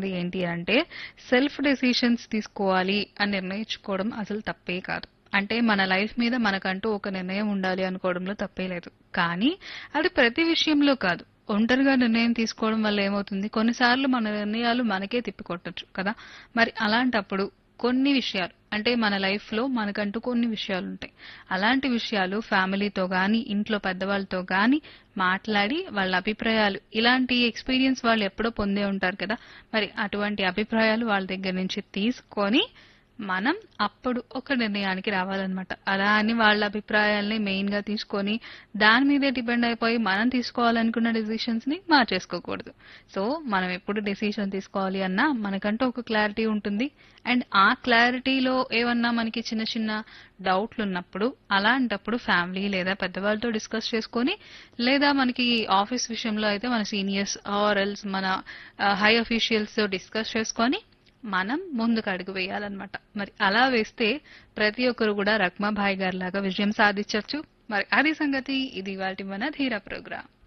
చెప్పాల్సింది ఏంటి అంటే సెల్ఫ్ డెసిషన్స్ తీసుకోవాలి అని నిర్ణయించుకోవడం అసలు తప్పే కాదు అంటే మన లైఫ్ మీద మనకంటూ ఒక నిర్ణయం ఉండాలి అనుకోవడంలో తప్పే లేదు కానీ అది ప్రతి విషయంలో కాదు ఒంటరిగా నిర్ణయం తీసుకోవడం వల్ల ఏమవుతుంది కొన్నిసార్లు మన నిర్ణయాలు మనకే తిప్పికొట్టచ్చు కదా మరి అలాంటప్పుడు కొన్ని విషయాలు అంటే మన లైఫ్ లో మనకంటూ కొన్ని విషయాలు ఉంటాయి అలాంటి విషయాలు ఫ్యామిలీతో గాని ఇంట్లో పెద్దవాళ్ళతో గాని మాట్లాడి వాళ్ళ అభిప్రాయాలు ఇలాంటి ఎక్స్పీరియన్స్ వాళ్ళు ఎప్పుడో పొందే ఉంటారు కదా మరి అటువంటి అభిప్రాయాలు వాళ్ళ దగ్గర నుంచి తీసుకొని మనం అప్పుడు ఒక నిర్ణయానికి రావాలన్నమాట అలా అని వాళ్ళ అభిప్రాయాల్ని మెయిన్ గా తీసుకొని దాని మీదే డిపెండ్ అయిపోయి మనం తీసుకోవాలనుకున్న డెసిషన్స్ ని మార్చేసుకోకూడదు సో మనం ఎప్పుడు డెసిషన్ తీసుకోవాలి అన్నా మనకంటూ ఒక క్లారిటీ ఉంటుంది అండ్ ఆ క్లారిటీలో ఏమన్నా మనకి చిన్న చిన్న డౌట్లు ఉన్నప్పుడు అలాంటప్పుడు ఫ్యామిలీ లేదా పెద్దవాళ్ళతో డిస్కస్ చేసుకొని లేదా మనకి ఆఫీస్ విషయంలో అయితే మన సీనియర్స్ ఆర్ ఎల్స్ మన హై అఫీషియల్స్ తో డిస్కస్ చేసుకొని మనం ముందుకు అడుగు వేయాలన్నమాట మరి అలా వేస్తే ప్రతి ఒక్కరు కూడా రక్మాభాయ్ గారి లాగా విజయం సాధించవచ్చు మరి అది సంగతి ఇది వాటి మన ధీరా ప్రోగ్రామ్